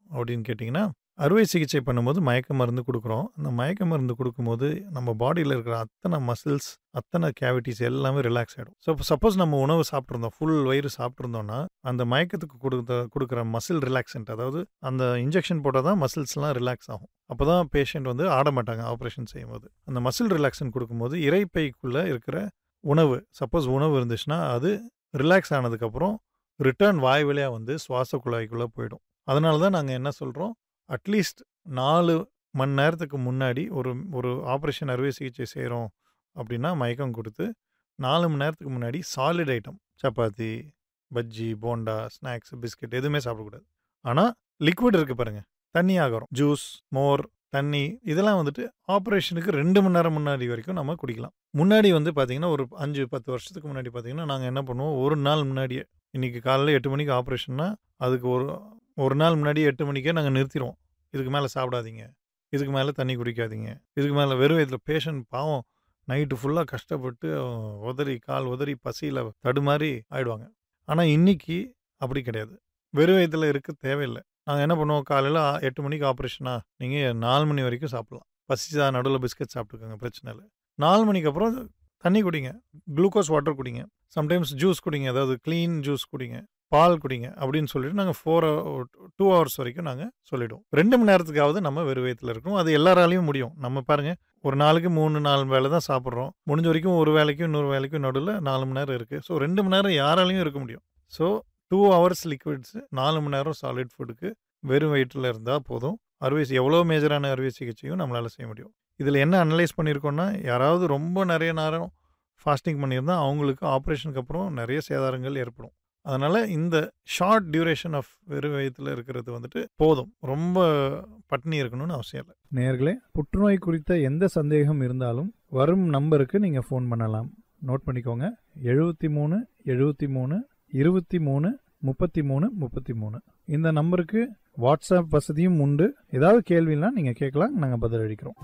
அப்படின்னு கேட்டிங்கன்னா அறுவை சிகிச்சை பண்ணும்போது மயக்க மருந்து கொடுக்குறோம் அந்த மயக்க மருந்து கொடுக்கும்போது நம்ம பாடியில் இருக்கிற அத்தனை மசில்ஸ் அத்தனை கேவிட்டிஸ் எல்லாமே ரிலாக்ஸ் ஆகிடும் ஸோ சப்போஸ் நம்ம உணவு சாப்பிட்ருந்தோம் ஃபுல் வயிறு சாப்பிட்ருந்தோம்னா அந்த மயக்கத்துக்கு கொடுத்த கொடுக்குற மசில் ரிலாக்ஸன்ட் அதாவது அந்த இன்ஜெக்ஷன் போட்டால் தான் மசில்ஸ்லாம் ரிலாக்ஸ் ஆகும் அப்போ தான் பேஷண்ட் வந்து ஆட மாட்டாங்க ஆப்ரேஷன் செய்யும்போது அந்த மசில் ரிலாக்ஸன் கொடுக்கும்போது இறைப்பைக்குள்ளே இருக்கிற உணவு சப்போஸ் உணவு இருந்துச்சுன்னா அது ரிலாக்ஸ் ஆனதுக்கப்புறம் ரிட்டர்ன் வாய் வழியாக வந்து சுவாச குழாய்க்குள்ளே போயிடும் அதனால தான் நாங்கள் என்ன சொல்கிறோம் அட்லீஸ்ட் நாலு மணி நேரத்துக்கு முன்னாடி ஒரு ஒரு ஆப்ரேஷன் அறுவை சிகிச்சை செய்கிறோம் அப்படின்னா மயக்கம் கொடுத்து நாலு மணி நேரத்துக்கு முன்னாடி solid item chapati bajji bonda snacks biscuit எதுவுமே சாப்பிடக்கூடாது ஆனால் லிக்விட் இருக்குது பாருங்கள் தண்ணி ஆகிறோம் ஜூஸ் மோர் தண்ணி இதெல்லாம் வந்துட்டு ஆப்ரேஷனுக்கு ரெண்டு மணி நேரம் முன்னாடி வரைக்கும் நம்ம குடிக்கலாம் முன்னாடி வந்து பார்த்தீங்கன்னா ஒரு அஞ்சு பத்து வருஷத்துக்கு முன்னாடி பார்த்தீங்கன்னா நாங்கள் என்ன பண்ணுவோம் ஒரு நாள் முன்னாடியே இன்றைக்கி காலையில் எட்டு மணிக்கு ஆப்ரேஷன்னா அதுக்கு ஒரு ஒரு நாள் முன்னாடி எட்டு மணிக்கே நாங்கள் நிறுத்திடுவோம் இதுக்கு மேலே சாப்பிடாதீங்க இதுக்கு மேலே தண்ணி குடிக்காதீங்க இதுக்கு மேலே வெறும் வயதில் பேஷண்ட் பாவம் நைட்டு ஃபுல்லாக கஷ்டப்பட்டு உதறி கால் உதறி பசியில் தடுமாறி ஆயிடுவாங்க ஆனால் இன்னைக்கு அப்படி கிடையாது வெறும் வயதில் இருக்க தேவையில்லை நாங்கள் என்ன பண்ணுவோம் காலையில் எட்டு மணிக்கு ஆப்ரேஷனா நீங்கள் நாலு மணி வரைக்கும் சாப்பிட்லாம் பசிச்சா நடுவில் பிஸ்கட் சாப்பிட்டுக்கோங்க பிரச்சனை இல்லை நாலு மணிக்கு அப்புறம் தண்ணி குடிங்க குளுக்கோஸ் வாட்டர் குடிங்க சம்டைம்ஸ் ஜூஸ் குடிங்க அதாவது க்ளீன் ஜூஸ் குடிங்க பால் குடிங்க அப்படின்னு சொல்லிட்டு நாங்கள் ஃபோர் டூ ஹவர்ஸ் வரைக்கும் நாங்கள் சொல்லிவிடுவோம் ரெண்டு மணி நேரத்துக்காவது நம்ம வெறும் வயிற்றுல இருக்கணும் அது எல்லாராலையும் முடியும் நம்ம பாருங்கள் ஒரு நாளைக்கு மூணு நாலு வேலை தான் சாப்பிட்றோம் முடிஞ்ச வரைக்கும் ஒரு வேலைக்கும் இன்னொரு வேலைக்கும் நடுவில் நாலு மணி நேரம் இருக்குது ஸோ ரெண்டு மணி நேரம் யாராலையும் இருக்க முடியும் ஸோ டூ ஹவர்ஸ் லிக்விட்ஸ் நாலு மணி நேரம் சாலிட் ஃபுட்டுக்கு வெறும் வயிற்றில் இருந்தால் போதும் அறுவை எவ்வளோ மேஜரான அறுவை சிகிச்சையும் நம்மளால் செய்ய முடியும் இதில் என்ன அனலைஸ் பண்ணியிருக்கோன்னா யாராவது ரொம்ப நிறைய நேரம் ஃபாஸ்டிங் பண்ணியிருந்தால் அவங்களுக்கு ஆப்ரேஷனுக்கு அப்புறம் நிறைய சேதாரங்கள் ஏற்படும் அதனால் இந்த ஷார்ட் டியூரேஷன் ஆஃப் வெறும் வயத்தில் இருக்கிறது வந்துட்டு போதும் ரொம்ப பட்னி இருக்கணும்னு அவசியம் இல்லை நேர்களே புற்றுநோய் குறித்த எந்த சந்தேகம் இருந்தாலும் வரும் நம்பருக்கு நீங்கள் ஃபோன் பண்ணலாம் நோட் பண்ணிக்கோங்க எழுபத்தி மூணு எழுபத்தி மூணு இருபத்தி மூணு முப்பத்தி மூணு முப்பத்தி மூணு இந்த நம்பருக்கு வாட்ஸ்அப் வசதியும் உண்டு ஏதாவது கேள்வினா நீங்கள் கேட்கலாம் நாங்கள் பதிலளிக்கிறோம்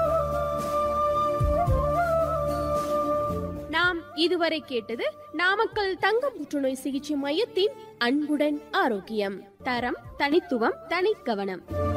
நாம் இதுவரை கேட்டது நாமக்கல் தங்க புற்றுநோய் சிகிச்சை மையத்தின் அன்புடன் ஆரோக்கியம் தரம் தனித்துவம் தனி கவனம்